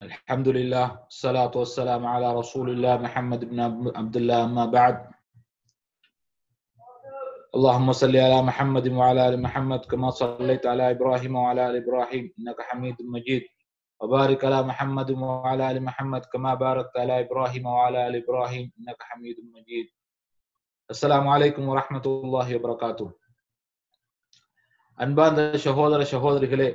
الحمد لله الصلاة والسلام على رسول الله محمد بن عبد الله أما بعد اللهم صل على محمد وعلى آل محمد كما صليت على إبراهيم وعلى آل إبراهيم إنك حميد مجيد وبارك على محمد وعلى آل محمد كما باركت على إبراهيم وعلى آل إبراهيم إنك حميد مجيد السلام عليكم ورحمة الله وبركاته அன்பார்ந்த சகோதர சகோதரிகளே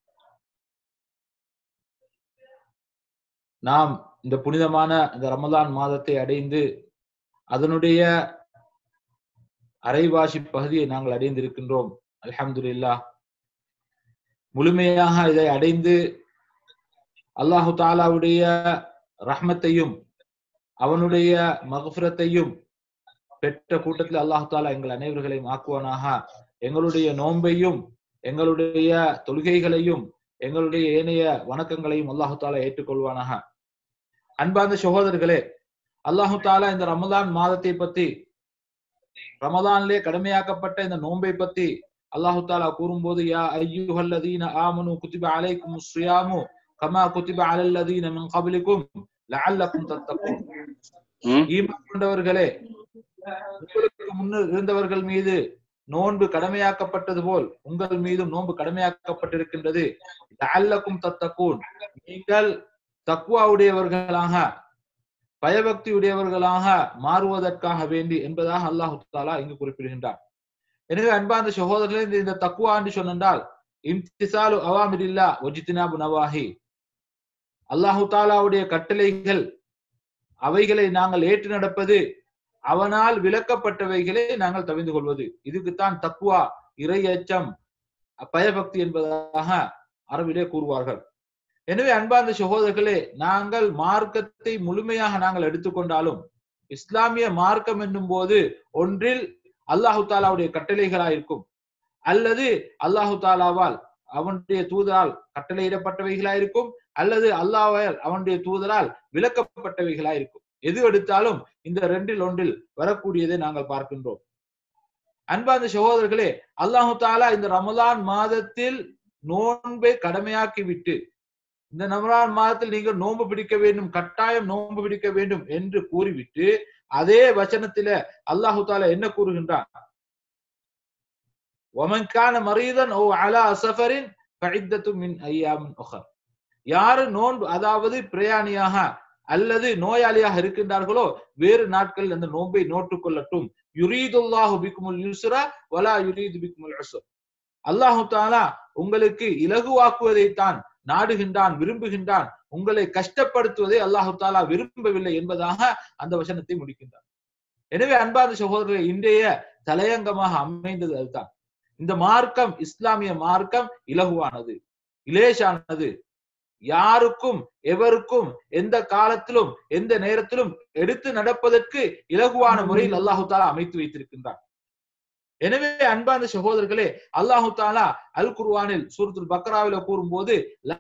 நாம் இந்த புனிதமான இந்த ரமலான் மாதத்தை அடைந்து அதனுடைய அரைவாசி பகுதியை நாங்கள் அடைந்திருக்கின்றோம் அல்ஹம்துலில்லா முழுமையாக இதை அடைந்து அல்லாஹு தாலாவுடைய ரஹ்மத்தையும் அவனுடைய மகஃபிரத்தையும் பெற்ற கூட்டத்தில் அல்லாஹு தாலா எங்கள் அனைவர்களையும் ஆக்குவானாக எங்களுடைய நோன்பையும் எங்களுடைய தொழுகைகளையும் எங்களுடைய ஏனைய வணக்கங்களையும் அல்லாஹு தாலா ஏற்றுக்கொள்வானாக அன்பார்ந்த சகோதரர்களே அல்லாஹு தாலா இந்த ரமதான் மாதத்தை பத்தி ரமதானிலே கடமையாக்கப்பட்ட இந்த நோன்பை பத்தி அல்லாஹு தாலா கூறும்போது யா ஐயுஹல்லதீன ஆமனு குதிப அலைக்கும் சுயாமு கமா குதிப அலல்லதீன மின் கபிலிக்கும் லஅல்லக்கும் தத்தக்கும் ஈமான் கொண்டவர்களே உங்களுக்கு முன்னர் இருந்தவர்கள் மீது நோன்பு கடமையாக்கப்பட்டது போல் உங்கள் மீதும் நோன்பு கடமையாக்கப்பட்டிருக்கின்றது லஅல்லக்கும் தத்தக்கூன் நீங்கள் தக்குவா உடையவர்களாக பயபக்தி உடையவர்களாக மாறுவதற்காக வேண்டி என்பதாக அல்லாஹு தாலா இங்கு குறிப்பிடுகின்றார் எனவே அன்பார்ந்த சகோதரர்களே இந்த இந்த தக்குவா என்று சொன்னால் இம்திசாலு அவாமிரில்லா ஒஜித்தினாபு நவாஹி அல்லாஹு தாலாவுடைய கட்டளைகள் அவைகளை நாங்கள் ஏற்று நடப்பது அவனால் விளக்கப்பட்டவைகளை நாங்கள் தவிந்து கொள்வது இதுக்குத்தான் தக்குவா இறை அச்சம் பயபக்தி என்பதாக அரபிலே கூறுவார்கள் எனவே அன்பார்ந்த சகோதரர்களே நாங்கள் மார்க்கத்தை முழுமையாக நாங்கள் எடுத்துக்கொண்டாலும் இஸ்லாமிய மார்க்கம் என்னும் போது ஒன்றில் அல்லாஹு தாலாவுடைய கட்டளைகளா இருக்கும் அல்லது அல்லாஹு தாலாவால் அவனுடைய தூதரால் கட்டளையிடப்பட்டவைகளா இருக்கும் அல்லது அல்லாவால் அவனுடைய தூதரால் விளக்கப்பட்டவைகளா இருக்கும் எது எடுத்தாலும் இந்த ரெண்டில் ஒன்றில் வரக்கூடியதை நாங்கள் பார்க்கின்றோம் அன்பார்ந்த சகோதரர்களே அல்லாஹு தாலா இந்த ரமலான் மாதத்தில் நோன்பை கடமையாக்கி விட்டு இந்த ரமலான் மாதத்தில் நீங்கள் நோன்பு பிடிக்க வேண்டும் கட்டாயம் நோன்பு பிடிக்க வேண்டும் என்று கூறிவிட்டு அதே வச்சனத்தில அல்லாஹு தாலா என்ன கூறுகின்றான் ஒமன்கான மரீதன் ஓ அலா அசஃபரின் மின் ஐயாமின் ஒஹர் யாரு நோன்பு அதாவது பிரயாணியாக அல்லது நோயாளியாக இருக்கின்றார்களோ வேறு நாட்களில் அந்த நோன்பை நோட்டுக் கொள்ளட்டும் யுரீதுல்லாஹு பிக்குமுல் யுஸ்ரா வலா யுரீது பிக்குமுல் உஸ்ர் அல்லாஹு தாலா உங்களுக்கு இலகுவாக்குவதைத்தான் நாடுகின்றான் விரும்புகின்றான் உங்களை கஷ்டப்படுத்துவதை அல்லாஹு தாலா விரும்பவில்லை என்பதாக அந்த வசனத்தை முடிக்கின்றான் எனவே அன்பார்ந்த சகோதரர்கள் இன்றைய தலையங்கமாக அமைந்தது அதுதான் இந்த மார்க்கம் இஸ்லாமிய மார்க்கம் இலகுவானது இலேஷானது யாருக்கும் எவருக்கும் எந்த காலத்திலும் எந்த நேரத்திலும் எடுத்து நடப்பதற்கு இலகுவான முறையில் அல்லாஹு தாலா அமைத்து வைத்திருக்கின்றார் எனவே அன்பார்ந்த சகோதரர்களே அல்லாஹு தாலா அல் குர்வானில் சூரத்துல் பக்ராவில கூறும்போது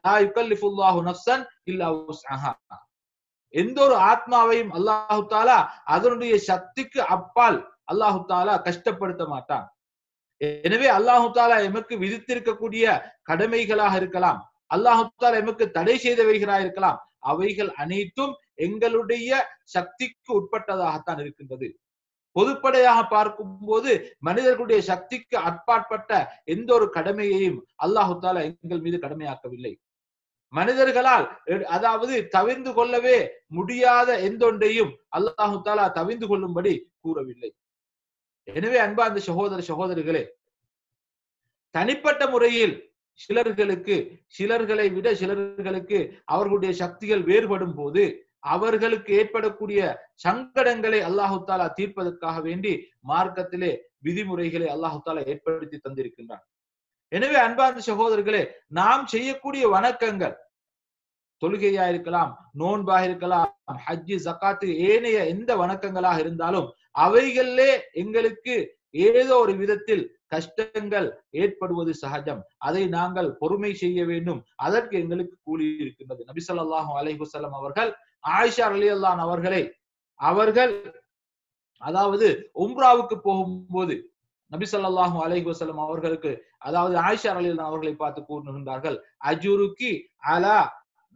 எந்த ஒரு ஆத்மாவையும் அல்லாஹு தாலா அதனுடைய சக்திக்கு அப்பால் அல்லாஹு தாலா கஷ்டப்படுத்த மாட்டான் எனவே அல்லாஹு தாலா எமக்கு விதித்திருக்கக்கூடிய கடமைகளாக இருக்கலாம் அல்லாஹு தாலா எமக்கு தடை செய்தவைகளாக இருக்கலாம் அவைகள் அனைத்தும் எங்களுடைய சக்திக்கு உட்பட்டதாகத்தான் இருக்கின்றது பொதுப்படையாக பார்க்கும் போது மனிதர்களுடைய சக்திக்கு அற்பாற்பட்ட எந்த ஒரு கடமையையும் அல்லாஹு தாலா எங்கள் மீது கடமையாக்கவில்லை மனிதர்களால் அதாவது தவிர்ந்து கொள்ளவே முடியாத எந்த ஒன்றையும் அல்லாஹு தாலா தவிர்ந்து கொள்ளும்படி கூறவில்லை எனவே அன்பார்ந்த சகோதர சகோதரிகளே தனிப்பட்ட முறையில் சிலர்களுக்கு சிலர்களை விட சிலர்களுக்கு அவர்களுடைய சக்திகள் வேறுபடும் போது அவர்களுக்கு ஏற்படக்கூடிய சங்கடங்களை அல்லாஹு தாலா தீர்ப்பதற்காக வேண்டி மார்க்கத்திலே விதிமுறைகளை அல்லாஹு தாலா ஏற்படுத்தி தந்திருக்கின்றான் எனவே அன்பார்ந்த சகோதரர்களே நாம் செய்யக்கூடிய வணக்கங்கள் தொழுகையா இருக்கலாம் நோன்பாக இருக்கலாம் ஹஜ்ஜி ஜக்காத்து ஏனைய எந்த வணக்கங்களாக இருந்தாலும் அவைகளிலே எங்களுக்கு ஏதோ ஒரு விதத்தில் கஷ்டங்கள் ஏற்படுவது சகஜம் அதை நாங்கள் பொறுமை செய்ய வேண்டும் அதற்கு எங்களுக்கு கூலி இருக்கின்றது நபி சொல்லாஹு அலைஹுசல்லம் அவர்கள் ஆயிஷா அலி அல்லான் அவர்களை அவர்கள் அதாவது உம்ராவுக்கு போகும்போது நபி சொல்லாஹு அலைஹி வசல்லம் அவர்களுக்கு அதாவது ஆயிஷா அலி அவர்களை பார்த்து கூறுகின்றார்கள் அஜுருக்கி அலா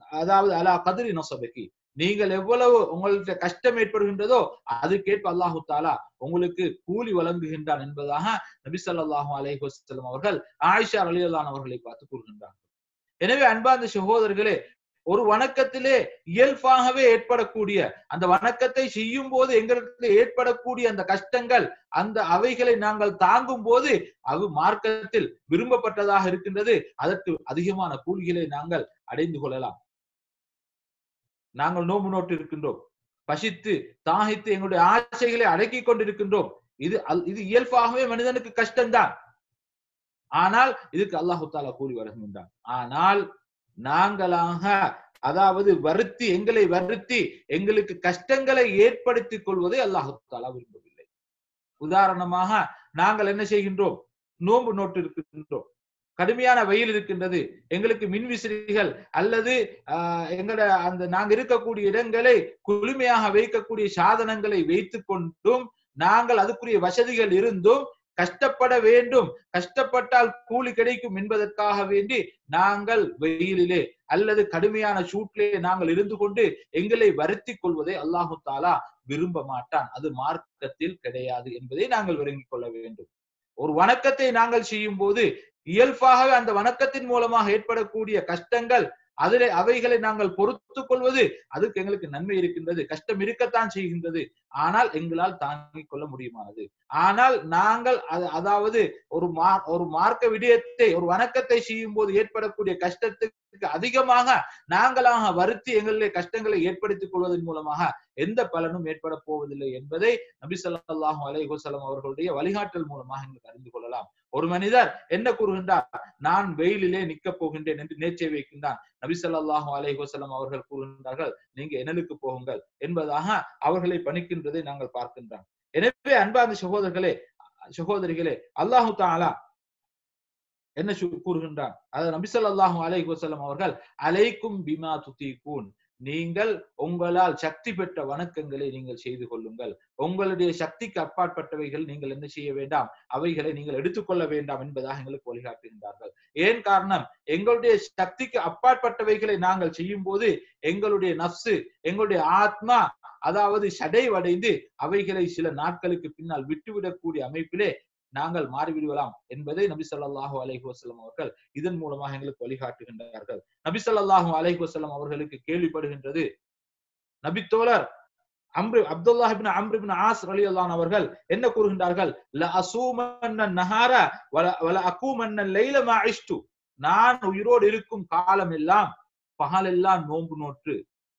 அதாவது அலா கதிரி நொசபக்கி நீங்கள் எவ்வளவு உங்களுக்கு கஷ்டம் ஏற்படுகின்றதோ அதுக்கேற்ப அல்லாஹு தாலா உங்களுக்கு கூலி வழங்குகின்றான் என்பதாக நபி ஸல்லல்லாஹு அலைஹி வஸல்லம் அவர்கள் ஆயிஷா ரலியல்லாஹு அவர்களை பார்த்து கூறுகின்றார்கள் எனவே அன்பார்ந்த சகோதரர்களே ஒரு வணக்கத்திலே இயல்பாகவே ஏற்படக்கூடிய அந்த வணக்கத்தை செய்யும் போது எங்களுக்கு ஏற்படக்கூடிய அந்த கஷ்டங்கள் அந்த அவைகளை நாங்கள் தாங்கும் போது அது மார்க்கத்தில் விரும்பப்பட்டதாக இருக்கின்றது அதற்கு அதிகமான கூலிகளை நாங்கள் அடைந்து கொள்ளலாம் நாங்கள் நோம்பு நோட்டு இருக்கின்றோம் பசித்து தாகித்து எங்களுடைய ஆசைகளை அடக்கிக் கொண்டிருக்கின்றோம் இது அல்- இது இயல்பாகவே மனிதனுக்கு கஷ்டம்தான் ஆனால் இதுக்கு அல்லாஹு தாலா கூறி வருகின்றான் ஆனால் நாங்களாக அதாவது வருத்தி எங்களை வருத்தி எங்களுக்கு கஷ்டங்களை ஏற்படுத்திக் கொள்வதை அல்லாஹு தாலா விரும்பவில்லை உதாரணமாக நாங்கள் என்ன செய்கின்றோம் நோன்பு நோட்டு இருக்கின்றோம் கடுமையான வெயில் இருக்கின்றது எங்களுக்கு மின்விசிறிகள் அல்லது ஆஹ், எங்கட அந்த நாங்க இருக்கக்கூடிய இடங்களை குளுமையாக வைக்கக்கூடிய சாதனங்களை வைத்துக் கொண்டும் நாங்கள் அதுக்குரிய வசதிகள் இருந்தும் கஷ்டப்பட வேண்டும் கஷ்டப்பட்டால் கூலி கிடைக்கும் என்பதற்காக வேண்டி நாங்கள் வெயிலிலே அல்லது கடுமையான சூட்டிலே நாங்கள் இருந்து கொண்டு எங்களை வருத்திக் கொள்வதை அல்லாஹு தாலா விரும்ப மாட்டான் அது மார்க்கத்தில் கிடையாது என்பதை நாங்கள் விளங்கிக் கொள்ள வேண்டும் ஒரு வணக்கத்தை நாங்கள் செய்யும் போது இயல்பாகவே அந்த வணக்கத்தின் மூலமாக ஏற்படக்கூடிய கஷ்டங்கள் அதிலே அவைகளை நாங்கள் பொறுத்துக் கொள்வது அதுக்கு எங்களுக்கு நன்மை இருக்கின்றது கஷ்டம் இருக்கத்தான் செய்கின்றது ஆனால் எங்களால் தாங்கிக் கொள்ள முடியுமானது ஆனால் நாங்கள் அது- அதாவது ஒரு மா ஒரு மார்க்க விடயத்தை ஒரு வணக்கத்தை செய்யும் போது ஏற்படக்கூடிய கஷ்டத்துக்கு அதிகமாக நாங்களாக வருத்தி எங்களுடைய கஷ்டங்களை ஏற்படுத்திக் கொள்வதன் மூலமாக எந்த பலனும் ஏற்பட போவதில்லை என்பதை நபி ஸல்லல்லாஹு அலைஹி வஸல்லம் அவர்களுடைய வழிகாட்டல் மூலமாக எங்களுக்கு அறிந்து கொள்ளலாம் ஒரு மனிதர் என்ன கூறுகின்றார் நான் வெயிலிலே நிக்கப் போகின்றேன் என்று நேர்ச்சை வைக்கின்றான் நபி ஸல்லல்லாஹு அலைஹி வஸல்லம் அவர்கள் கூறுகின்றார்கள் நீங்க எனலுக்கு போகுங்கள் என்பதாக அவர்களை பணிக்கின்றதை நாங்கள் பார்க்கின்றோம் எனவே அன்பார்ந்த சகோதரர்களே சகோதரிகளே அல்லாஹு தாலா என்ன சு- கூறுகின்றான் அதாவது நபி ஸல்லல்லாஹு அலைஹி வஸல்லம் அவர்கள் அலைக்கும் பிமா துதீகூன் நீங்கள் உங்களால் சக்தி பெற்ற வணக்கங்களை நீங்கள் செய்து கொள்ளுங்கள் உங்களுடைய சக்திக்கு அப்பாற்பட்டவைகள் நீங்கள் என்ன செய்ய வேண்டாம் அவைகளை நீங்கள் எடுத்துக்கொள்ள வேண்டாம் என்பதாக எங்களுக்கு வழிகாட்டுகின்றார்கள் ஏன் காரணம் எங்களுடைய சக்திக்கு அப்பாற்பட்டவைகளை நாங்கள் செய்யும் போது எங்களுடைய நப்சு எங்களுடைய ஆத்மா அதாவது சடைவடைந்து அவைகளை சில நாட்களுக்கு பின்னால் விட்டுவிடக்கூடிய அமைப்பிலே நாங்கள் மாறிவிடலாம் என்பதை நபி ஸல்லல்லாஹு அலைஹி வஸல்லம் அவர்கள் இதன் மூலமாக எங்களுக்கு வழிகாட்டுகின்றார்கள் நபி ஸல்லல்லாஹு அலைஹி வஸல்லம் அவர்களுக்கு கேள்விப்படுகின்றது நபி தோழர் Amr Abdullah ibn Amr ibn As ரலியல்லாஹு அவர்கள் என்ன கூறுகின்றார்கள் ல அசூமன்ன நஹார வல வல அகூமன்ன லைல மா இஷ்டு நான் உயிரோடு இருக்கும் காலம் எல்லாம் பகலெல்லாம் நோன்பு நோற்று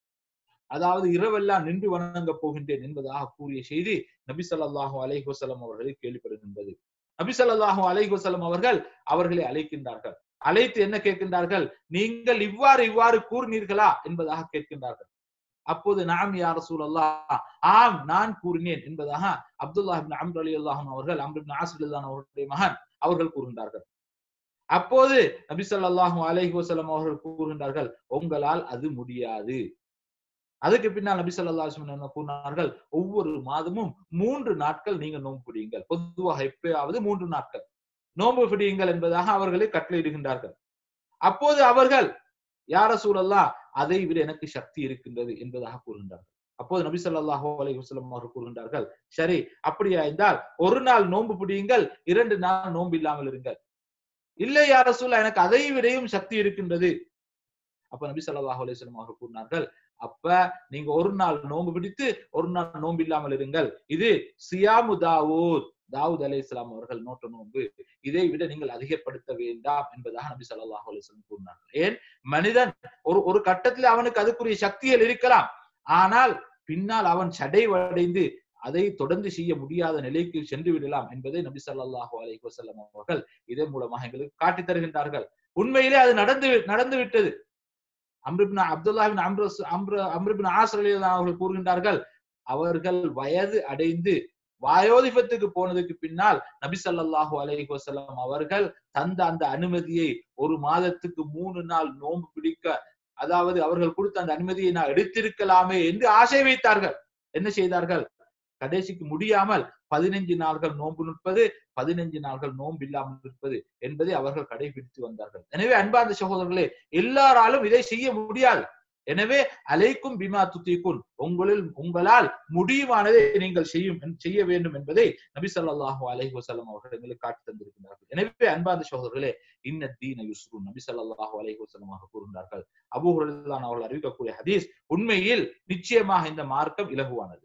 அதாவது இரவெல்லாம் நின்று வணங்க போகின்றேன் என்பதாக கூறிய செய்தி நபி ஸல்லல்லாஹு அலைஹி வஸல்லம் அவர்களை கேள்விப்படுகின்றது நபி ஸல்லல்லாஹு அலைஹி வஸல்லம் அவர்கள் அவர்களை அழைக்கின்றார்கள் அழைத்து என்ன கேட்கின்றார்கள் நீங்கள் இவ்வாறு இவ்வாறு கூறினீர்களா என்பதாக கேட்கின்றார்கள் அப்போது நாம் யார் ரசூலல்லாஹ் ஆம் நான் கூறினேன் என்பதாக அப்துல்லாஹ் இப்னு அம்ர் ரலியல்லாஹு அன்ஹு அவர்கள் அம்ர் இப்னு ஆஸ் ரலியல்லாஹு அன்ஹு அவர்களுடைய மகன் அவர்கள் கூறுகின்றார்கள் அப்போது நபி ஸல்லல்லாஹு அலைஹி வஸல்லம் அவர்கள் கூறுகின்றார்கள் உங்களால் அது முடியாது அதுக்கு பின்னால் நபி ஸல்லல்லாஹு அலைஹி வஸல்லம் என்ன கூறினார்கள் ஒவ்வொரு மாதமும் மூன்று நாட்கள் நீங்க நோன்பு பிடியுங்கள் பொதுவாக எப்பயாவது மூன்று நாட்கள் நோன்பு பிடியுங்கள் என்பதாக அவர்களை கட்டளையிடுகின்றார்கள் அப்போது அவர்கள் யார சூழல்லா அதை விட எனக்கு சக்தி இருக்கின்றது என்பதாக கூறுகின்றார்கள் அப்போது நபி ஸல்லல்லாஹு அலைஹி வஸல்லம் அவர்கள் கூறுகின்றார்கள் சரி அப்படியா இருந்தால் ஒரு நாள் நோன்பு பிடியுங்கள் இரண்டு நாள் நோன்பு இல்லாமல் இருங்கள் இல்லை யார சூழ எனக்கு அதை விடையும் சக்தி இருக்கின்றது அப்ப நபி ஸல்லல்லாஹு அலைஹி வஸல்லம் அவர்கள் கூறினார்கள் அப்ப நீங்க ஒரு நாள் நோன்பு பிடித்து ஒரு நாள் நோன்பு இல்லாமல் இருங்கள் இது சியாமு தாவூத் தாவூத் அலை இஸ்லாம் அவர்கள் நோட்ட நோன்பு இதை விட நீங்கள் அதிகப்படுத்த வேண்டாம் என்பதாக நபி ஸல்லல்லாஹு அலைஹி வஸல்லம் கூறினார்கள் ஏன் மனிதன் ஒரு ஒரு கட்டத்தில் அவனுக்கு அதுக்குரிய சக்திகள் இருக்கலாம் ஆனால் பின்னால் அவன் சடைவடைந்து அதை தொடர்ந்து செய்ய முடியாத நிலைக்கு சென்று விடலாம் என்பதை நபி ஸல்லல்லாஹு அலைஹி வஸல்லம் அவர்கள் இதன் மூலமாக எங்களுக்கு காட்டித் தருகின்றார்கள் உண்மையிலே அது நடந்து நடந்து விட்டது அம்ருபின் அப்துல்லாஹின் அம்ரு அம்ரு அம்ருபின் ஆஸ் ரலியல்லாஹு அவர்கள் கூறுகின்றார்கள் அவர்கள் வயது அடைந்து வாயோதிபத்துக்கு போனதுக்கு பின்னால் நபி ஸல்லல்லாஹு அலைஹி வஸல்லம் அவர்கள் தந்த அந்த அனுமதியை ஒரு மாதத்துக்கு மூணு நாள் நோன்பு பிடிக்க அதாவது அவர்கள் கொடுத்த அந்த அனுமதியை நான் எடுத்திருக்கலாமே என்று ஆசை வைத்தார்கள் என்ன செய்தார்கள் கடைசிக்கு முடியாமல் பதினைஞ்சு நாள்கள் நோன்பு நிற்பது பதினைஞ்சு நாள்கள் நோன்பு இல்லாமல் இருப்பது என்பதை அவர்கள் கடைபிடித்து வந்தார்கள் எனவே அன்பார்ந்த சகோதரர்களே எல்லாராலும் இதை செய்ய முடியாது எனவே அலைக்கும் பிமா துத்திக்குன் உங்களில் உங்களால் முடியுமானதை நீங்கள் செய்யும் செய்ய வேண்டும் என்பதை நபி ஸல்லல்லாஹு அலைஹி வஸல்லம் அவர்கள் எங்களுக்கு காட்டி தந்திருக்கிறார்கள் எனவே அன்பார்ந்த சகோதரர்களே இன்ன தீன யுஸ்ரு நபி ஸல்லல்லாஹு அலைஹி வஸல்லம் அவர்கள் கூறுகிறார்கள் அபூ ஹுரைரா அவர்கள் அறிவிக்கக்கூடிய ஹதீஸ் உண்மையில் நிச்சயமாக இந்த மார்க்கம் இலகுவானது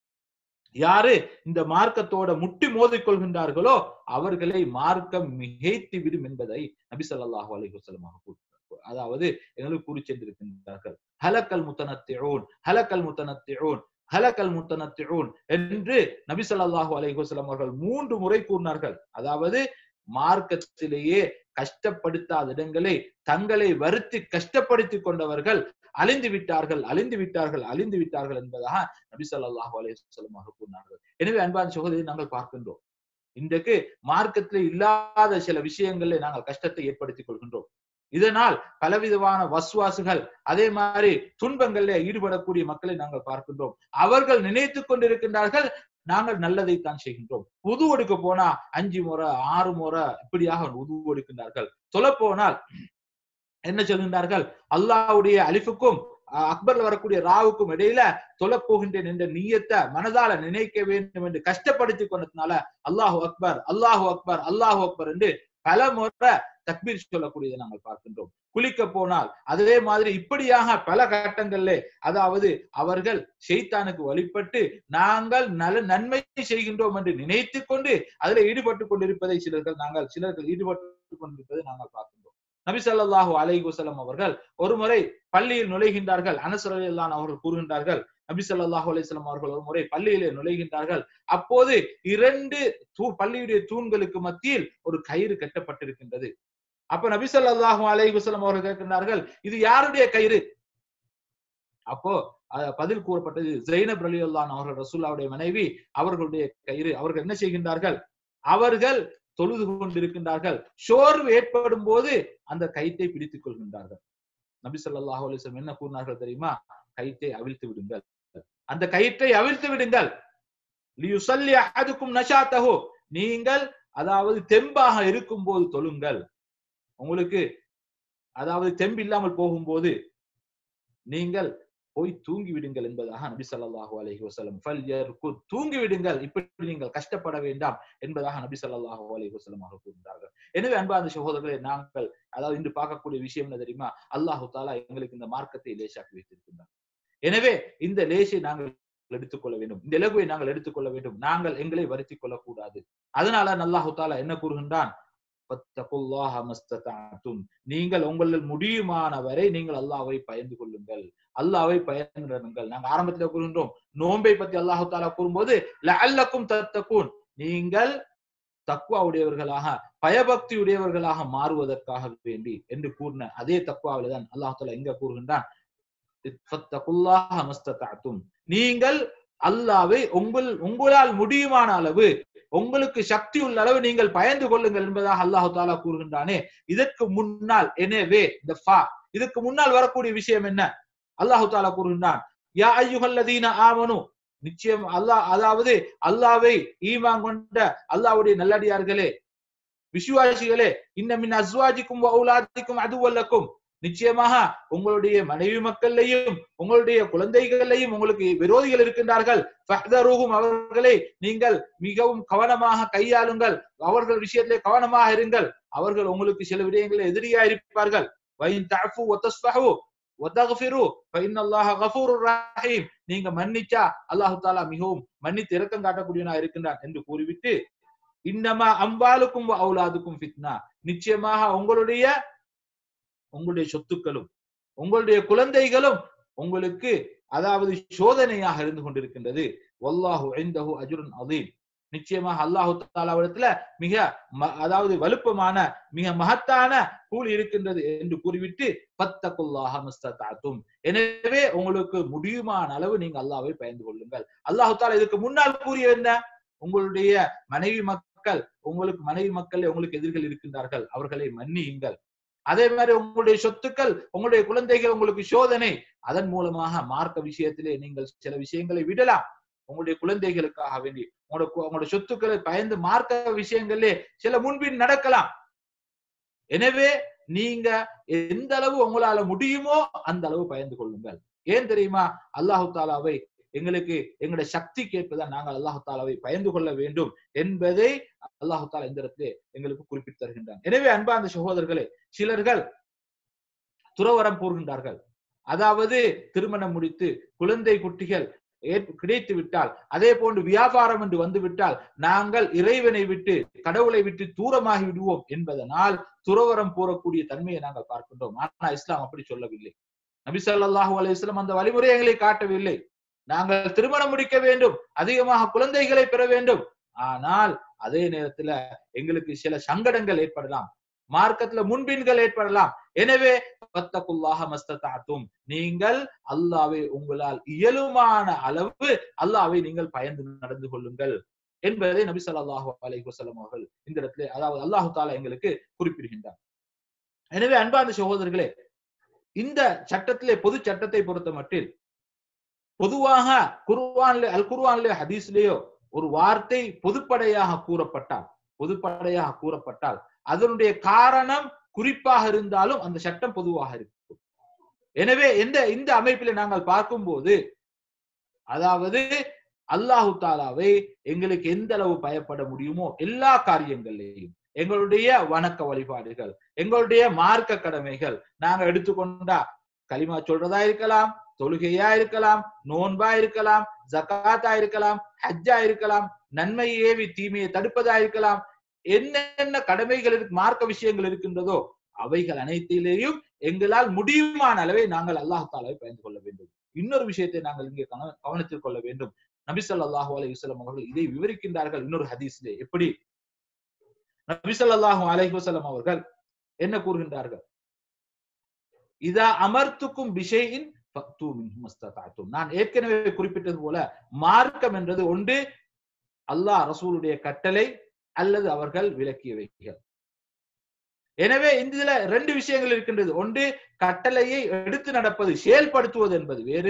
யாரு இந்த மார்க்கத்தோட முட்டி மோதிக் கொள்கின்றார்களோ அவர்களை மார்க்கம் மிகைத்து விடும் என்பதை நபி ஸல்லல்லாஹு அலைஹி வஸல்லம் அவர்கள் அதாவது எங்களுக்கு கூறி சென்றிருக்கின்றார்கள் ஹலக்கல் முத்தனத்திஊன் ஹலக்கல் முத்தனத்திஊன் ஹலக்கல் முத்தனத்திஊன் என்று நபி ஸல்லல்லாஹு அலைஹி வஸல்லம் அவர்கள் மூன்று முறை கூறினார்கள் அதாவது மார்க்கத்திலேயே கஷ்டப்படுத்தாத இடங்களை தங்களை வருத்தி கஷ்டப்படுத்திக் கொண்டவர்கள் அழிந்து விட்டார்கள் அழிந்து விட்டார்கள் அழிந்து விட்டார்கள் என்பதாக நபி ஸல்லல்லாஹு அலைஹி வஸல்லம் அவர்கள் கூறினார்கள் எனவே அன்பான சகோதரி நாங்கள் பார்க்கின்றோம் இன்றைக்கு மார்க்கத்தில் இல்லாத சில விஷயங்களில் நாங்கள் கஷ்டத்தை ஏற்படுத்திக் கொள்கின்றோம் இதனால் பலவிதமான வசுவாசுகள் அதே மாதிரி துன்பங்களில் ஈடுபடக்கூடிய மக்களை நாங்கள் பார்க்கின்றோம் அவர்கள் நினைத்துக் கொண்டிருக்கின்றார்கள் நாங்கள் நல்லதைத்தான் செய்கின்றோம் உது ஒடுக்க போனா அஞ்சு முறை ஆறு முறை இப்படியாக உது ஒடுக்கின்றார்கள் சொல்ல போனால் என்ன சொல்கின்றார்கள் அல்லாவுடைய அலிஃபுக்கும் அக்பர்ல வரக்கூடிய ராவுக்கும் இடையில தொல போகின்றேன் என்ற நீயத்தை மனதால நினைக்க வேண்டும் என்று கஷ்டப்படுத்தி கொண்டதுனால அல்லாஹு அக்பர் அல்லாஹு அக்பர் அல்லாஹு அக்பர் என்று பல முறை தக்பீர் சொல்லக்கூடியதை நாங்கள் பார்க்கின்றோம் குளிக்க போனால் அதே மாதிரி இப்படியாக பல கட்டங்களிலே அதாவது அவர்கள் ஷெய்தானுக்கு வழிபட்டு நாங்கள் நல்ல நன்மை செய்கின்றோம் என்று நினைத்து கொண்டு அதில் ஈடுபட்டு கொண்டிருப்பதை சிலர்கள் நாங்கள் சிலர்கள் ஈடுபட்டு கொண்டிருப்பதை நாங்கள் பார்க்கின்றோம் நபி ஸல்லல்லாஹு அலைஹி வஸல்லம் அவர்கள் ஒரு முறை பள்ளியில் நுழைகின்றார்கள் அனசரல்லான் அவர்கள் கூறுகின்றார்கள் நபி ஸல்லல்லாஹு அலைஹி வஸல்லம் அவர்கள் ஒரு முறை பள்ளியிலே நுழைகின்றார்கள் அப்போது இரண்டு தூ பள்ளியுடைய தூண்களுக்கு மத்தியில் ஒரு கயிறு கட்டப்பட்டிருக்கின்றது அப்ப நபி ஸல்லல்லாஹு அலைஹி வஸல்லம் அவர்கள் கேட்கின்றார்கள் இது யாருடைய கயிறு அப்போ பதில் கூறப்பட்டது ஜெயினப் ரலியல்லான் அவர்கள் ரசூல்லாவுடைய மனைவி அவர்களுடைய கயிறு அவர்கள் என்ன செய்கின்றார்கள் அவர்கள் தொழுது கொண்டிருக்கின்றார்கள் சோர்வு ஏற்படும் போது அந்த கயிற்றை பிடித்துக் கொள்கின்றார்கள் நபி சொல்லாஹு அலிஸ்லம் என்ன கூறினார்கள் தெரியுமா கயிற்றை அவிழ்த்து விடுங்கள் அந்த கயிற்றை அவிழ்த்து விடுங்கள் நஷாத்தஹோ நீங்கள் அதாவது தெம்பாக இருக்கும் போது தொழுங்கள் உங்களுக்கு அதாவது தெம்பு இல்லாமல் போகும்போது நீங்கள் போய் தூங்கி விடுங்கள் என்பதாக நபி சல்லாஹு அலஹி வசலம் தூங்கி விடுங்கள் இப்படி நீங்கள் கஷ்டப்பட வேண்டாம் என்பதாக நபி சல்லாஹு அலஹி வசலம் அவர்கள் கூறுகிறார்கள் எனவே அன்பார்ந்த சகோதரர்களை நாங்கள் அதாவது இன்று பார்க்கக்கூடிய விஷயம் என்ன தெரியுமா அல்லாஹு தாலா எங்களுக்கு இந்த மார்க்கத்தை லேசாக்கி வைத்திருக்கின்றார் எனவே இந்த லேசை நாங்கள் எடுத்துக்கொள்ள வேண்டும் இந்த இலகுவை நாங்கள் எடுத்துக்கொள்ள வேண்டும் நாங்கள் எங்களை வருத்திக் கொள்ளக்கூடாது அதனால அல்லாஹு தாலா என்ன கூறுகின்றான் நீங்கள் உங்களில் முடியுமான வரை நீங்கள் அல்லாவை பயந்து கொள்ளுங்கள் அல்லாவை பயந்துங்கள் நாங்க ஆரம்பத்துல கூறுகின்றோம் நோன்பை பத்தி அல்லாஹு தாலா கூறும்போது அல்லக்கும் தத்தக்கூன் நீங்கள் தக்குவா உடையவர்களாக பயபக்தி உடையவர்களாக மாறுவதற்காக வேண்டி என்று கூறின அதே தக்குவாவில தான் அல்லாஹு தாலா எங்க கூறுகின்றான் நீங்கள் அல்லாவை உங்கள் உங்களால் முடியுமான அளவு உங்களுக்கு சக்தி உள்ள அளவு நீங்கள் பயந்து கொள்ளுங்கள் என்பதாக அல்லாஹு தாலா கூறுகின்றானே இதற்கு முன்னால் எனவே இந்த ஃபா இதுக்கு முன்னால் வரக்கூடிய விஷயம் என்ன அல்லாஹு தாலா கூறுகின்றான் யா ஐயுகல்லதீன ஆமனு நிச்சயம் அல்லாஹ் அதாவது அல்லாவை ஈமான் கொண்ட அல்லாவுடைய நல்லடியார்களே விசுவாசிகளே இன்னமின் அஸ்வாஜிக்கும் அவுலாதிக்கும் அதுவல்லக்கும் நிச்சயமாக உங்களுடைய மனைவி மக்களையும் உங்களுடைய குழந்தைகளையும் உங்களுக்கு விரோதிகள் இருக்கின்றார்கள் அவர்களை நீங்கள் மிகவும் கவனமாக கையாளுங்கள் அவர்கள் விஷயத்திலே கவனமாக இருங்கள் அவர்கள் உங்களுக்கு சில விடயங்களில் எதிரியா இருப்பார்கள் நீங்க மன்னிச்சா அல்லாஹு தாலா மிகவும் மன்னித்து இறக்கம் காட்டக்கூடியவனா இருக்கின்றான் என்று கூறிவிட்டு இன்னமா அம்பாலுக்கும் அவுலாதுக்கும் ஃபித்னா நிச்சயமாக உங்களுடைய உங்களுடைய சொத்துக்களும் உங்களுடைய குழந்தைகளும் உங்களுக்கு அதாவது சோதனையாக இருந்து கொண்டிருக்கின்றது வல்லாஹு ஐந்தஹு அஜுரன் அதீம் நிச்சயமாக அல்லாஹு தாலாவிடத்துல மிக அதாவது வலுப்பமான மிக மகத்தான கூலி இருக்கின்றது என்று கூறிவிட்டு பத்தகுல்லாஹ மஸ்தாத்தும் எனவே உங்களுக்கு முடியுமான அளவு நீங்க அல்லாவை பயந்து கொள்ளுங்கள் அல்லாஹு தாலா இதுக்கு முன்னால் கூறிய என்ன உங்களுடைய மனைவி மக்கள் உங்களுக்கு மனைவி மக்கள் உங்களுக்கு எதிர்கள் இருக்கின்றார்கள் அவர்களை மன்னியுங்கள் அதே மாதிரி உங்களுடைய சொத்துக்கள் உங்களுடைய குழந்தைகள் உங்களுக்கு சோதனை அதன் மூலமாக மார்க்க விஷயத்திலே நீங்கள் சில விஷயங்களை விடலாம் உங்களுடைய குழந்தைகளுக்காக வேண்டி உங்களோட உங்களுடைய சொத்துக்களை பயந்து மார்க்க விஷயங்களே சில முன்பின் நடக்கலாம் எனவே நீங்க எந்த அளவு உங்களால முடியுமோ அந்த அளவு பயந்து கொள்ளுங்கள் ஏன் தெரியுமா அல்லாஹு தாலாவை எங்களுக்கு எங்களுடைய சக்தி கேட்பதான் நாங்கள் அல்லாஹு தாலாவை பயந்து கொள்ள வேண்டும் என்பதை அல்லாஹு தாலா இந்த இடத்திலே எங்களுக்கு குறிப்பிட்டு தருகின்றான் எனவே அன்பார்ந்த சகோதரர்களே சிலர்கள் துறவரம் கூறுகின்றார்கள் அதாவது திருமணம் முடித்து குழந்தை குட்டிகள் கிடைத்து விட்டால் அதே போன்று வியாபாரம் என்று வந்து விட்டால் நாங்கள் இறைவனை விட்டு கடவுளை விட்டு தூரமாகி விடுவோம் என்பதனால் துறவரம் கூறக்கூடிய தன்மையை நாங்கள் பார்க்கின்றோம் ஆனா இஸ்லாம் அப்படி சொல்லவில்லை நபி சொல்லாஹு அலையம் அந்த வழிமுறை எங்களை காட்டவில்லை நாங்கள் திருமணம் முடிக்க வேண்டும் அதிகமாக குழந்தைகளை பெற வேண்டும் ஆனால் அதே நேரத்துல எங்களுக்கு சில சங்கடங்கள் ஏற்படலாம் மார்க்கத்துல முன்பின்கள் ஏற்படலாம் எனவே பத்தக்குல்லாக மஸ்தத்தாத்தும் நீங்கள் அல்லாவை உங்களால் இயலுமான அளவு அல்லாவை நீங்கள் பயந்து நடந்து கொள்ளுங்கள் என்பதை நபி சொல்லாஹு அலை வசலம் அவர்கள் இந்த இடத்துல அதாவது அல்லாஹு தாலா எங்களுக்கு குறிப்பிடுகின்றார் எனவே அன்பார்ந்த சகோதரர்களே இந்த சட்டத்திலே பொது சட்டத்தை பொறுத்த மட்டில் பொதுவாக குர்வான்ல அல் குர்வான்ல ஹதீஸ்லயோ ஒரு வார்த்தை பொதுப்படையாக கூறப்பட்டால் பொதுப்படையாக கூறப்பட்டால் அதனுடைய காரணம் குறிப்பாக இருந்தாலும் அந்த சட்டம் பொதுவாக இருக்கும் எனவே இந்த இந்த அமைப்பில நாங்கள் பார்க்கும்போது அதாவது அல்லாஹு தாலாவை எங்களுக்கு எந்த அளவு பயப்பட முடியுமோ எல்லா காரியங்கள்லையும் எங்களுடைய வணக்க வழிபாடுகள் எங்களுடைய மார்க்க கடமைகள் நாங்க எடுத்துக்கொண்டா களிமா சொல்றதா இருக்கலாம் தொழுகையா இருக்கலாம் நோன்பா இருக்கலாம் ஜக்காத்தா இருக்கலாம் ஹஜ்ஜா இருக்கலாம் நன்மை ஏவி தீமையை தடுப்பதா இருக்கலாம் என்னென்ன கடமைகள் இருக்கு மார்க்க விஷயங்கள் இருக்கின்றதோ அவைகள் அனைத்திலேயும் எங்களால் முடியுமான அளவை நாங்கள் அல்லாஹ் தாலாவை பயந்து கொள்ள வேண்டும் இன்னொரு விஷயத்தை நாங்கள் இங்கே கவனத்தில் கொள்ள வேண்டும் நபிசல்லாஹு அலி வசலம் அவர்கள் இதை விவரிக்கின்றார்கள் இன்னொரு ஹதீஸ்லே எப்படி நபிசல்லாஹு அலஹி வசலம் அவர்கள் என்ன கூறுகின்றார்கள் இதா அமர்த்துக்கும் விஷயின் நான் ஏற்கனவே குறிப்பிட்டது போல மார்க்கம் என்றது ஒன்று அல்லாஹ் ரசூலுடைய கட்டளை அல்லது அவர்கள் விளக்கியவைகள் எனவே இதுல ரெண்டு விஷயங்கள் இருக்கின்றது ஒன்று கட்டளையை எடுத்து நடப்பது செயல்படுத்துவது என்பது வேறு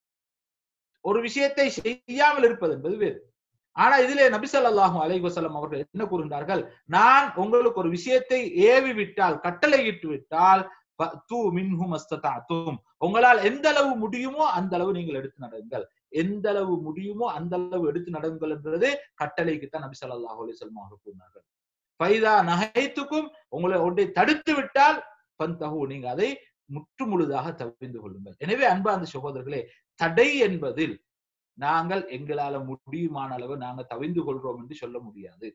ஒரு விஷயத்தை செய்யாமல் இருப்பது என்பது வேறு ஆனா இதிலே நபிசல்லாஹும் அலை வசலம் அவர்கள் என்ன கூறுகின்றார்கள் நான் உங்களுக்கு ஒரு விஷயத்தை ஏவி விட்டால் கட்டளையிட்டு விட்டால் உங்களால் எந்த அளவு முடியுமோ அந்த அளவு நீங்கள் எடுத்து நடங்கள் எந்த அளவு முடியுமோ அந்த அளவு எடுத்து நடங்கள் என்றது கட்டளைக்கு தான் நபி சொல்லாஹ் அலிசல்லம் அவர்கள் கூறினார்கள் பைதா நகைத்துக்கும் உங்களை ஒன்றை தடுத்து விட்டால் பந்தகு நீங்க அதை முற்று முழுதாக தவிர்ந்து கொள்ளுங்கள் எனவே அன்பார்ந்த சகோதரர்களே தடை என்பதில் நாங்கள் எங்களால முடியுமான அளவு நாங்கள் தவிர்ந்து கொள்றோம் என்று சொல்ல முடியாது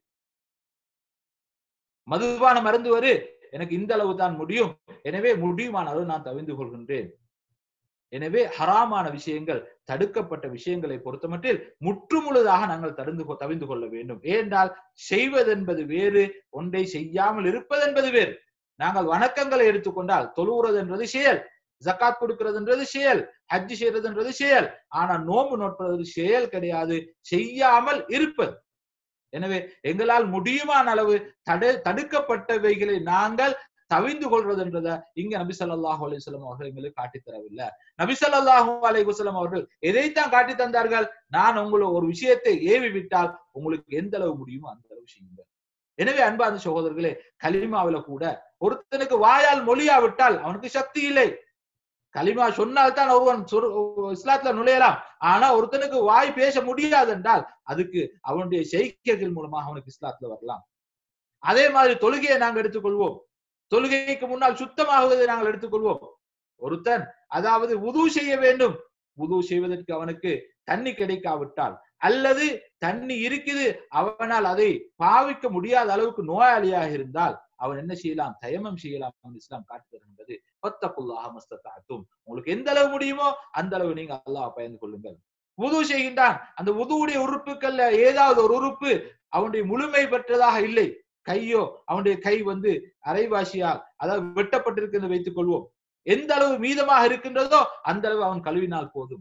மதுபான மருந்துவரு எனக்கு இந்த அளவு தான் முடியும் எனவே முடியுமான அளவு நான் தவிர்ந்து கொள்கின்றேன் எனவே ஹராமான விஷயங்கள் தடுக்கப்பட்ட விஷயங்களை பொறுத்தமட்டில் முற்றுமுழுதாக நாங்கள் தடுந்து தவிர்ந்து கொள்ள வேண்டும் ஏனென்றால் செய்வதென்பது வேறு ஒன்றை செய்யாமல் இருப்பது என்பது வேறு நாங்கள் வணக்கங்களை எடுத்துக்கொண்டால் தொழுகிறது என்றது செயல் ஜக்காத் கொடுக்கிறதுன்றது செயல் ஹஜ்ஜி செய்யறதுன்றது செயல் ஆனா நோம்பு நோட்பது செயல் கிடையாது செய்யாமல் இருப்பது எனவே எங்களால் முடியுமான அளவு தடு தடுக்கப்பட்டவைகளை நாங்கள் தவிந்து கொள்வது என்றத இங்க நபி சொல்லாஹு அலிஸ்லாம் அவர்கள் எங்களுக்கு காட்டி தரவில்லை நபி சொல்லாஹு அலைகுசலம் அவர்கள் எதைத்தான் காட்டி தந்தார்கள் நான் உங்களை ஒரு விஷயத்தை ஏவி விட்டால் உங்களுக்கு எந்த அளவு முடியுமோ அந்த அளவு செய்யுங்கள் எனவே அன்பார்ந்த சகோதரர்களே கலிமாவில கூட ஒருத்தனுக்கு வாயால் மொழியாவிட்டால் அவனுக்கு சக்தி இல்லை கலிமா சொன்னால் தான் ஒருவன் இஸ்லாத்துல நுழையலாம் ஆனா ஒருத்தனுக்கு வாய் பேச முடியாது என்றால் அதுக்கு அவனுடைய செய்கைகள் மூலமாக அவனுக்கு இஸ்லாத்துல வரலாம் அதே மாதிரி தொழுகையை நாங்கள் எடுத்துக்கொள்வோம் தொழுகைக்கு முன்னால் சுத்தமாகுவதை நாங்கள் எடுத்துக்கொள்வோம் ஒருத்தன் அதாவது உது செய்ய வேண்டும் உது செய்வதற்கு அவனுக்கு தண்ணி கிடைக்காவிட்டால் அல்லது தண்ணி இருக்குது அவனால் அதை பாவிக்க முடியாத அளவுக்கு நோயாளியாக இருந்தால் அவன் என்ன செய்யலாம் தயமம் செய்யலாம் இஸ்லாம் காட்டி தருகின்றது பத்தக்குல்லாக மஸ்தாத்தும் உங்களுக்கு எந்த அளவு முடியுமோ அந்த அளவு நீங்க அல்லாஹ் பயந்து கொள்ளுங்கள் உது செய்கின்றான் அந்த உதுவுடைய உறுப்புகள்ல ஏதாவது ஒரு உறுப்பு அவனுடைய முழுமை பெற்றதாக இல்லை கையோ அவனுடைய கை வந்து அரைவாசியால் அதாவது வெட்டப்பட்டிருக்கிறது வைத்துக் கொள்வோம் எந்த அளவு மீதமாக இருக்கின்றதோ அந்த அளவு அவன் கழுவினால் போதும்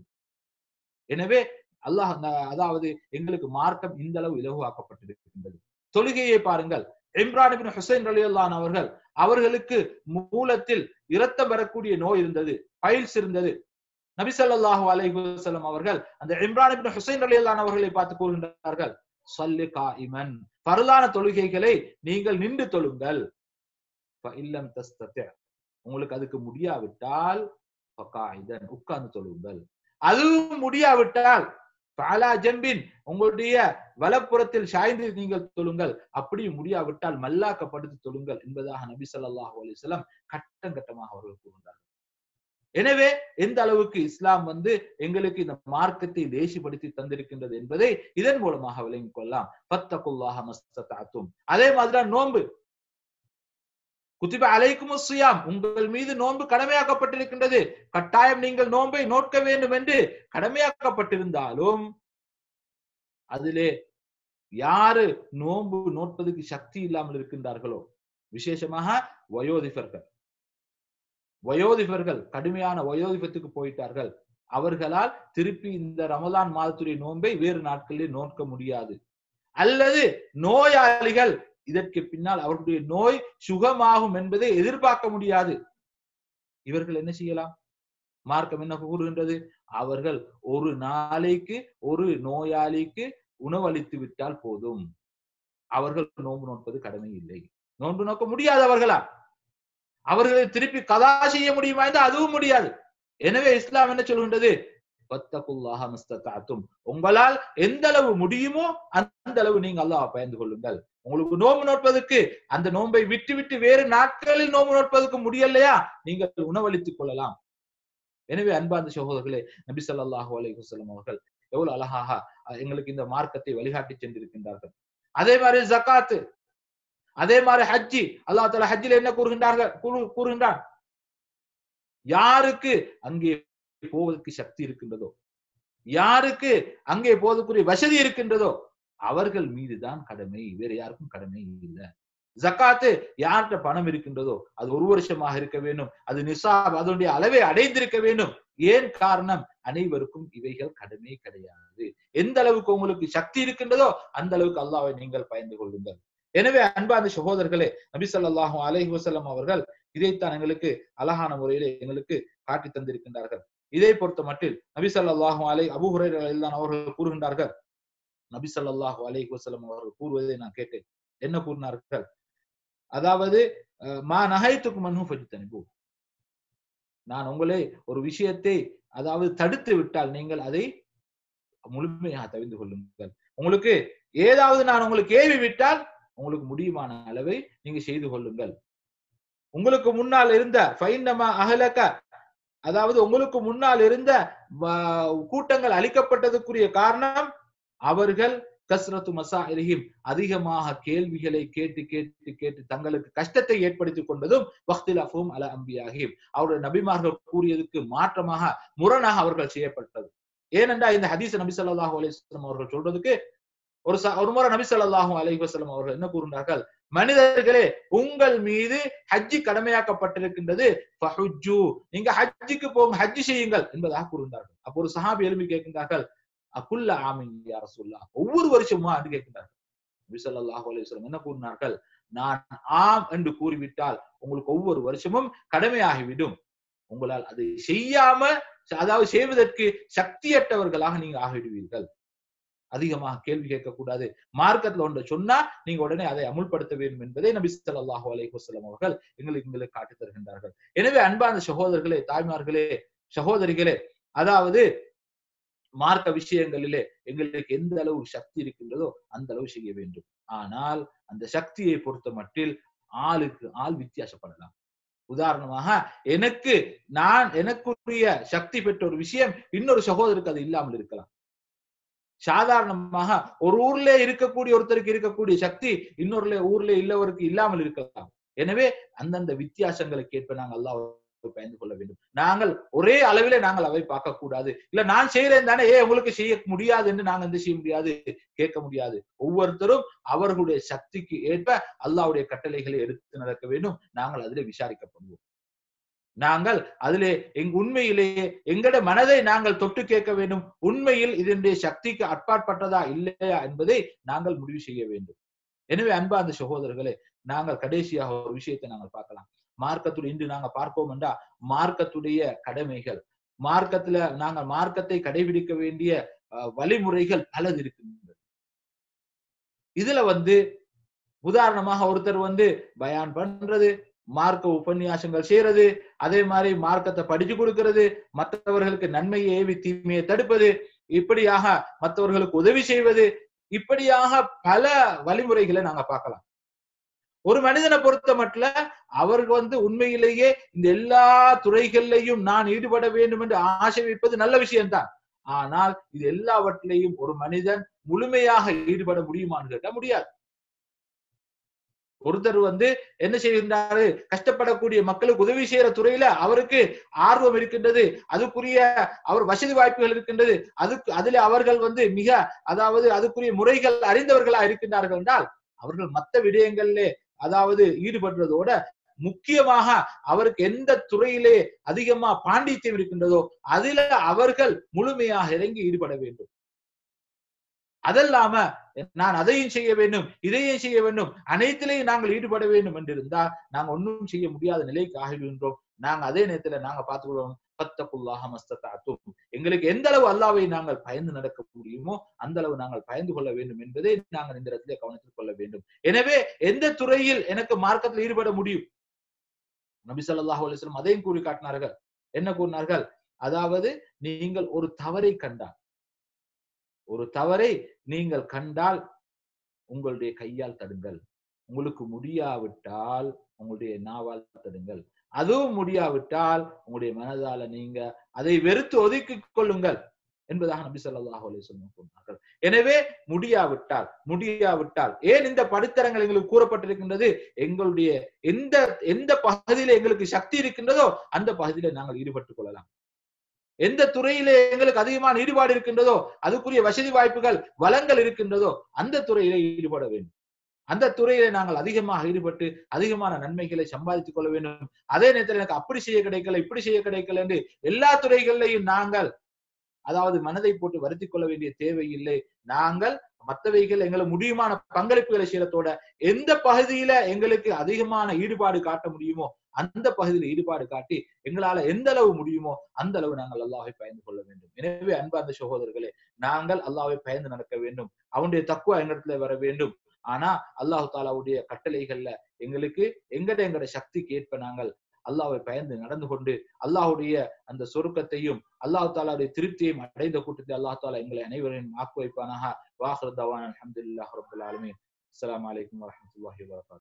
எனவே அல்லாஹ் அதாவது எங்களுக்கு மார்க்கம் இந்த அளவு இலகுவாக்கப்பட்டிருக்கின்றது தொழுகையை பாருங்கள் இம்ரான் இபின் ஹுசைன் அலி அல்லான் அவர்கள் அவர்களுக்கு மூலத்தில் இரத்தம் வரக்கூடிய நோய் இருந்தது பயில்ஸ் இருந்தது நபிசல்லாஹு அலைஹி வஸல்லம் அவர்கள் அந்த இம்ரான் இபின் ஹுசைன் அலி அல்லான் அவர்களை பார்த்து கூறுகின்றார்கள் சொல்லு காயிமன் பரலான தொழுகைகளை நீங்கள் நின்று தொழுங்கள் இல்லம் தஸ்தத்தி உங்களுக்கு அதுக்கு முடியாவிட்டால் ஃபகாயிதன் உட்கார்ந்து தொழுங்கள் அதுவும் முடியாவிட்டால் பாலா ஜம்பின் உங்களுடைய வலப்புறத்தில் சாய்ந்து நீங்கள் தொழுங்கள் அப்படி முடியாவிட்டால் மல்லாக்கப்படுத்தி தொழுங்கள் என்பதாக நபி ஸல்லல்லாஹு அலைஹி வஸல்லம் கட்டம் கட்டமாக அவர்கள் கூறுகிறார்கள் எனவே எந்த அளவுக்கு இஸ்லாம் வந்து எங்களுக்கு இந்த மார்க்கத்தை தேசிப்படுத்தி தந்திருக்கின்றது என்பதை இதன் மூலமாக விளங்கிக் கொள்ளலாம் பத்தகுல்லாஹ மஸ்ததாத்தும் அதே மாதிரிதான் நோன்பு குத்திப அலைக்கும் சுயாம் உங்கள் மீது நோன்பு கடமையாக்கப்பட்டிருக்கின்றது கட்டாயம் நீங்கள் நோன்பை நோட்க வேண்டும் என்று கடமையாக்கப்பட்டிருந்தாலும் அதிலே யாரு நோன்பு நோட்பதற்கு சக்தி இல்லாமல் இருக்கின்றார்களோ விசேஷமாக வயோதிபர்கள் வயோதிபர்கள் கடுமையான வயோதிபத்துக்கு போயிட்டார்கள் அவர்களால் திருப்பி இந்த ரமலான் மாதத்துடைய நோன்பை வேறு நாட்களில் நோக்க முடியாது அல்லது நோயாளிகள் இதற்கு பின்னால் அவர்களுடைய நோய் சுகமாகும் என்பதை எதிர்பார்க்க முடியாது இவர்கள் என்ன செய்யலாம் மார்க்கம் என்ன கூறுகின்றது அவர்கள் ஒரு நாளைக்கு ஒரு நோயாளிக்கு உணவளித்து விட்டால் போதும் அவர்கள் நோன்பு நோன்பது கடமை இல்லை நோன்பு நோக்க முடியாதவர்களா அவர்களை திருப்பி கதா செய்ய முடியுமா என்று அதுவும் முடியாது எனவே இஸ்லாம் என்ன சொல்கின்றது பத்தகுல்லாஹ மஸ்தத்தாத்தும் உங்களால் எந்த அளவு முடியுமோ அந்த அளவு நீங்க அல்லாஹ் பயந்து கொள்ளுங்கள் உங்களுக்கு நோன்பு நோட்பதற்கு அந்த நோன்பை விட்டு விட்டு வேறு நாட்களில் நோன்பு நோட்பதற்கு முடியலையா நீங்கள் உணவளித்துக் கொள்ளலாம் எனவே அன்பார்ந்த சகோதரர்களே நபி ஸல்லல்லாஹு அலைஹி வஸல்லம் அவர்கள் எவ்வளவு அழகாக எங்களுக்கு இந்த மார்க்கத்தை வழிகாட்டி சென்றிருக்கின்றார்கள் அதே மாதிரி ஜக்காத்து அதே மாதிரி ஹஜ்ஜி அல்லாஹ் தஆலா ஹஜ்ஜில் என்ன கூறுகின்றார்கள் கூறு- கூறுகின்றான் யாருக்கு அங்கே போவதற்கு சக்தி இருக்கின்றதோ யாருக்கு அங்கே போவதற்குரிய வசதி இருக்கின்றதோ அவர்கள் மீதுதான் கடமை வேற யாருக்கும் கடமை இல்லை ஜக்காத்து யார்கிட்ட பணம் இருக்கின்றதோ அது ஒரு வருஷமாக இருக்க வேண்டும் அது நிசாப் அதனுடைய அளவை அடைந்திருக்க வேண்டும் ஏன் காரணம் அனைவருக்கும் இவைகள் கடமை கிடையாது எந்த அளவுக்கு உங்களுக்கு சக்தி இருக்கின்றதோ அந்த அளவுக்கு அல்லாஹ்வை நீங்கள் பயந்து கொள்ளுங்கள் எனவே அன்பான சகோதரர்களே நபி ஸல்லல்லாஹு அலைஹி வஸல்லம் அவர்கள் இதைத்தான் எங்களுக்கு அழகான முறையிலே எங்களுக்கு காட்டி தந்திருக்கின்றார்கள் இதை பொறுத்த மட்டில் நபி ஸல்லல்லாஹு அலைஹி அபூ ஹுரைரா ரலியல்லாஹு அவர்கள் கூறுகின்றார்கள் நபி ஸல்லல்லாஹு அலைஹி வஸல்லம் அவர்கள் கூறுவதை நான் கேட்டேன் என்ன கூறினார்கள் அதாவது அஹ், மா நகைத்துக்கும் மன்ஹு ஃபஜ்தனிபு நான் உங்களை ஒரு விஷயத்தை அதாவது தடுத்து விட்டால் நீங்கள் அதை முழுமையாக தவிர்ந்து கொள்ளுங்கள் உங்களுக்கு ஏதாவது நான் உங்களுக்கு ஏவி விட்டால் உங்களுக்கு முடியுமான அளவை நீங்க செய்து கொள்ளுங்கள் உங்களுக்கு முன்னால் இருந்த ஃபைன்னமா அகலக்க அதாவது உங்களுக்கு முன்னால் இருந்த வ- கூட்டங்கள் அளிக்கப்பட்டதுக்குரிய காரணம் அவர்கள் கஸ்ரத்து மசாஇலிஹிம் அதிகமாக கேள்விகளை கேட்டு கேட்டு கேட்டு தங்களுக்கு கஷ்டத்தை ஏற்படுத்திக் கொண்டதும் வக்திலஃபும் அல அம்பியாகிம் அவருடைய நபிமார்கள் கூறியதுக்கு மாற்றமாக முரணாக அவர்கள் செய்யப்பட்டது ஏனென்றால் இந்த ஹதீஸ் நபி ஸல்லல்லாஹு அலைஹி வஸல்லம் அவர்கள் சொல்றதுக்கு ஒரு ச- ஒரு முறை நபி ஸல்லல்லாஹு அலைஹி வஸல்லம் அவர்கள் என்ன கூறுகிறார்கள் மனிதர்களே உங்கள் மீது ஹஜ்ஜி கடமையாக்கப்பட்டிருக்கின்றது ஃபஹுஜ்ஜு நீங்க ஹஜ்ஜுக்கு போங்க ஹஜ்ஜி செய்யுங்கள் என்பதாக கூறுகிறார்கள் அப்போ ஒரு சஹாபி எழுப்பி கேட்கின்றார்கள் அக்குல்ல ஆமின் யா ரசூல்லா ஒவ்வொரு வருஷமா என்று கேட்கின்றார்கள் நபி ஸல்லல்லாஹு அலைஹி வஸல்லம் என்ன கூறினார்கள் நான் ஆம் என்று கூறிவிட்டால் உங்களுக்கு ஒவ்வொரு வருஷமும் கடமையாகிவிடும் உங்களால் அதை செய்யாம அதாவது செய்வதற்கு சக்தியற்றவர்களாக நீங்க ஆகிடுவீர்கள் அதிகமாக கேள்வி கேட்கக்கூடாது மார்க்கத்துல ஒன்றை சொன்னா நீங்க உடனே அதை அமுல்படுத்த வேண்டும் என்பதை நபி ஸல்லல்லாஹு அலைஹி வஸல்லம் அவர்கள் எங்களுக்கு எங்களுக்கு காட்டித் தருகின்றார்கள் எனவே அன்பான சகோதரர்களே தாய்மார்களே சகோதரிகளே அதாவது மார்க்க விஷயங்களிலே எங்களுக்கு எந்த அளவு சக்தி இருக்கின்றதோ அந்த அளவு செய்ய வேண்டும் ஆனால் அந்த சக்தியை பொறுத்த மட்டில் ஆளுக்கு ஆள் வித்தியாசப்படலாம் உதாரணமாக எனக்கு நான் எனக்குரிய சக்தி பெற்ற ஒரு விஷயம் இன்னொரு சகோதரருக்கு அது இல்லாமல் இருக்கலாம் சாதாரணமாக ஒரு ஊர்ல இருக்கக்கூடிய ஒருத்தருக்கு இருக்கக்கூடிய சக்தி இன்னொரு ஊர்ல இல்லவருக்கு இல்லாமல் இருக்கலாம் எனவே அந்தந்த வித்தியாசங்களுக்கு ஏற்ப நாங்கள் அல்லாஹ் பயந்து கொள்ள வேண்டும் நாங்கள் ஒரே அளவிலே நாங்கள் அவை பார்க்க கூடாது இல்ல நான் செய்யறேன் தானே ஏ உங்களுக்கு செய்ய முடியாது என்று நாங்கள் எந்த செய்ய முடியாது கேட்க முடியாது ஒவ்வொருத்தரும் அவர்களுடைய சக்திக்கு ஏற்ப அல்லாஹ்வுடைய கட்டளைகளை எடுத்து நடக்க வேண்டும் நாங்கள் அதிலே விசாரிக்கப்படுவோம் நாங்கள் அதிலே எங் உண்மையிலேயே எங்கட மனதை நாங்கள் தொட்டு கேட்க வேண்டும் உண்மையில் இதனுடைய சக்திக்கு அட்பாற்பட்டதா இல்லையா என்பதை நாங்கள் முடிவு செய்ய வேண்டும் எனவே அன்பா அந்த சகோதரர்களே நாங்கள் கடைசியாக ஒரு விஷயத்தை நாங்கள் பார்க்கலாம் மார்க்கத்துடைய இன்று நாங்க பார்ப்போம் என்றா மார்க்கத்துடைய கடமைகள் மார்க்கத்துல நாங்கள் மார்க்கத்தை கடைபிடிக்க வேண்டிய அஹ், வழிமுறைகள் பலது இருக்கின்றது இதுல வந்து உதாரணமாக ஒருத்தர் வந்து பயான் பண்றது மார்க்க உபன்யாசங்கள் செய்யறது அதே மாதிரி மார்க்கத்தை படிச்சு கொடுக்கிறது மற்றவர்களுக்கு நன்மையை ஏவி தீமையை தடுப்பது இப்படியாக மற்றவர்களுக்கு உதவி செய்வது இப்படியாக பல வழிமுறைகளை நாங்க பார்க்கலாம் ஒரு மனிதனை பொறுத்த மட்டும் அவருக்கு வந்து உண்மையிலேயே இந்த எல்லா துறைகள்லையும் நான் ஈடுபட வேண்டும் என்று ஆசை வைப்பது நல்ல விஷயம்தான் ஆனால் இது எல்லாவற்றிலையும் ஒரு மனிதன் முழுமையாக ஈடுபட முடியுமான்னு கேட்டா முடியாது ஒருத்தர் வந்து என்ன செய்கின்றாரு கஷ்டப்படக்கூடிய மக்களுக்கு உதவி செய்யற துறையில அவருக்கு ஆர்வம் இருக்கின்றது அதுக்குரிய அவர் வசதி வாய்ப்புகள் இருக்கின்றது அதுக்கு அதுல அவர்கள் வந்து மிக அதாவது அதுக்குரிய முறைகள் அறிந்தவர்களா இருக்கின்றார்கள் என்றால் அவர்கள் மற்ற விடயங்களிலே அதாவது ஈடுபடுறதோட முக்கியமாக அவருக்கு எந்த துறையிலே அதிகமா பாண்டித்யம் இருக்கின்றதோ அதுல அவர்கள் முழுமையாக இறங்கி ஈடுபட வேண்டும் அதல்லாம நான் அதையும் செய்ய வேண்டும் இதையும் செய்ய வேண்டும் அனைத்திலையும் நாங்கள் ஈடுபட வேண்டும் என்று இருந்தால் நாங்க ஒன்றும் செய்ய முடியாத நிலைக்கு ஆகிவிடுகின்றோம் நாங்க அதே நேரத்துல நாங்க பார்த்துக்கிறோம் பத்தக்குள்ளாக மஸ்தத்தாத்தும் எங்களுக்கு எந்த அளவு அல்லாவை நாங்கள் பயந்து நடக்க முடியுமோ அந்த அளவு நாங்கள் பயந்து கொள்ள வேண்டும் என்பதை நாங்கள் இந்த இடத்திலே கவனத்தில் கொள்ள வேண்டும் எனவே எந்த துறையில் எனக்கு மார்க்கத்தில் ஈடுபட முடியும் நபி ஸல்லல்லாஹு அலைஹி வஸல்லம் அதையும் கூறி காட்டினார்கள் என்ன கூறினார்கள் அதாவது நீங்கள் ஒரு தவறை கண்டால் ஒரு தவறை நீங்கள் கண்டால் உங்களுடைய கையால் தடுங்கள் உங்களுக்கு முடியாவிட்டால் உங்களுடைய நாவால் தடுங்கள் அதுவும் முடியாவிட்டால் உங்களுடைய மனதால நீங்க அதை வெறுத்து ஒதுக்கிக் கொள்ளுங்கள் என்பதாக நபி ஸல்லல்லாஹு அலைஹி வஸல்லம் கூறினார்கள் எனவே முடியாவிட்டால் முடியாவிட்டால் ஏன் இந்த படித்தரங்கள் எங்களுக்கு கூறப்பட்டிருக்கின்றது எங்களுடைய எந்த எந்த பகுதியில எங்களுக்கு சக்தி இருக்கின்றதோ அந்த பகுதியில நாங்கள் ஈடுபட்டுக் கொள்ளலாம் எந்த துறையிலே எங்களுக்கு அதிகமான ஈடுபாடு இருக்கின்றதோ அதுக்குரிய வசதி வாய்ப்புகள் வளங்கள் இருக்கின்றதோ அந்த துறையிலே ஈடுபட வேண்டும் அந்த துறையிலே நாங்கள் அதிகமாக ஈடுபட்டு அதிகமான நன்மைகளை சம்பாதித்துக் கொள்ள வேண்டும் அதே நேரத்தில் எனக்கு அப்படி செய்ய கிடைக்கல இப்படி செய்ய கிடைக்கல என்று எல்லா துறைகளிலையும் நாங்கள் அதாவது மனதை போட்டு வருத்திக் கொள்ள வேண்டிய தேவையில்லை நாங்கள் மற்றவைகள் எங்களுக்கு முடியுமான பங்களிப்புகளை செய்யறதோட எந்த பகுதியில எங்களுக்கு அதிகமான ஈடுபாடு காட்ட முடியுமோ அந்த பகுதியில் ஈடுபாடு காட்டி எங்களால எந்த அளவு முடியுமோ அந்த அளவு நாங்கள் அல்லாஹை பயந்து கொள்ள வேண்டும் எனவே அன்பார்ந்த சகோதரர்களே நாங்கள் அல்லாஹை பயந்து நடக்க வேண்டும் அவனுடைய தக்குவா எங்களிடத்துல வர வேண்டும் ஆனா அல்லாஹு தாலாவுடைய கட்டளைகள்ல எங்களுக்கு எங்கட எங்கட சக்திக்கு ஏற்ப நாங்கள் அல்லாஹ்வை பயந்து நடந்து கொண்டு அல்லாஹ்வுடைய அந்த சொருக்கத்தையும் அல்லாஹ் தாலாவுடைய திருப்தியையும் அடைந்த கூட்டத்தில் அல்லாஹ் தாலா எங்களை அனைவரையும் ஆக்கு வைப்பானாக வாஹர் தவான் அலமதுல்லாஹ் ரபுல் ஆலமீன் அஸ்ஸலாமு அலைக்கும் வரஹ்மத்துல்லாஹி வபரகாத்துஹு